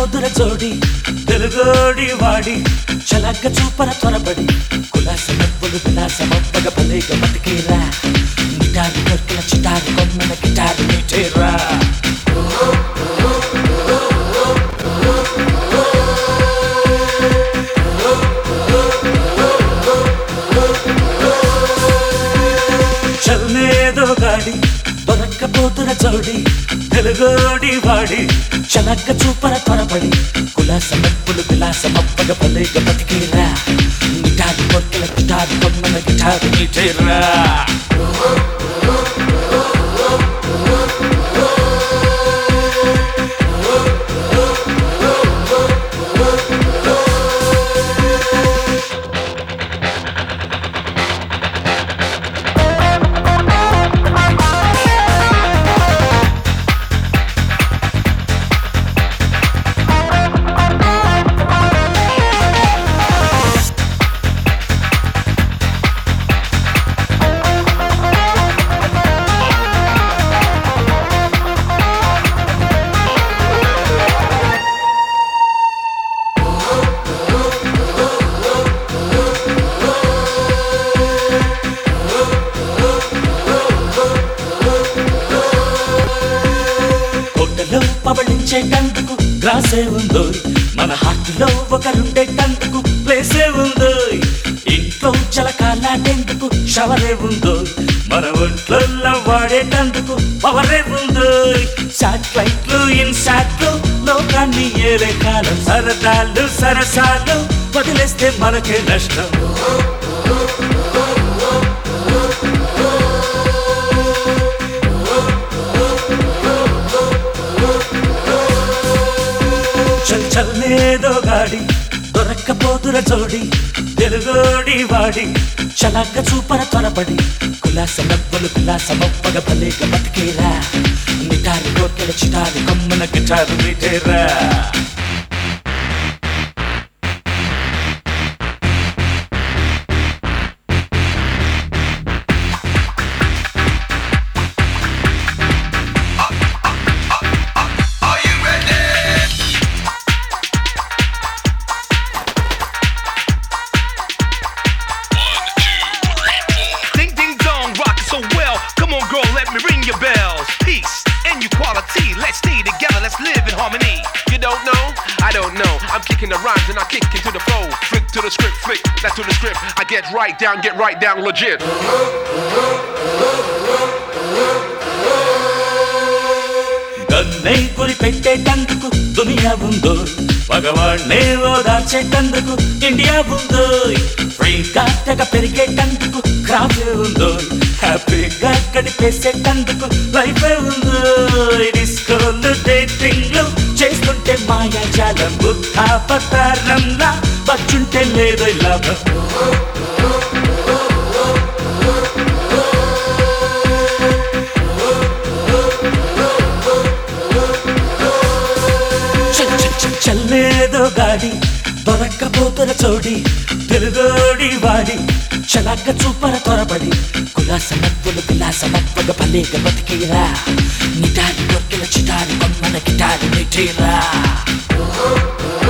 పోదుర జోడి తెలుగోడి వాడి చలగ్గ చూపర త్వరబడి కులాస నవ్వులు విలాస మొప్పగ పలేగ బతికేరా గిటారు కొర్కల చిటారు కొమ్మన గిటారు మీటేరా చల్లేదో గాడి దొరక్కపోతున్న జోడి తెలుగోడి వాడి చలక్క చూపర త్వరపడి కులాస నప్పులు విలాస మప్పగ పలేగ బతికేరా గిటారు కొర్కల గిటారు కొమ్మన గిటారు మీటేరా గుండెలో పవళించేటందుకు గ్రాసే ఉందో మన హార్ట్లో ఒకరుండేటందుకు ప్లేసే ఉందో ఇంట్లో చలకాలాడేందుకు షవరే ఉందో మన ఒంట్లో వాడేటందుకు పవరే ఉందో శాటిలైట్లు ఇన్సాట్లు లోకాన్ని ఏలే కాలం సరదాలు సరసాలు వదిలేస్తే మనకే నష్టం చల్ చల్లేదో గాడి దొరక్కపోతుర జోడి తెలుగోడి వాడి చలక్క చూపర త్వరపడి కులాస నవ్వులు కులాస మొప్పగ పలేక బతికేరా నిటారు కోర్కెల చిటారు కొమ్మన గిటారు మీటేరా Ding ding dong, rockin' so well. Come on, girl, let me ring your bells. Peace and equality. Let's stay together, let's live in harmony. You don't know? I don't know. I'm kicking the rhymes and I kick into the flow. Flick to the script, flick that to the script. I get right down, get right down, legit. గన్నై గురి పెట్టేటందుకు దునియా ఉందో మగవాణ్ణే ఓదార్చేటందుకు India ఉందో ఫ్రీగా తెగ పెరిగేటందుకు క్రాఫే ఉందో హ్యాపీగా గడిపేసేటందుకు లైఫే ఉందో డిస్కోలు డేటింగ్లు చేస్తుంటే మాయాజాలం బుద్ధాపతారంలా బచ్చుంటే లేదో లాభం చల్ చల్ చల్ చల్లేదో గాడి దొరక్కపోతున్న చోడి తెలుగోడి వాడి చలక్క చూపర త్వరపడి కులాస నవ్వులు విలాస నవ్వగ పలేక బతికేరా నిటారి కొర్కెల చిటారి కొమ్మన గిటారి నిటేరా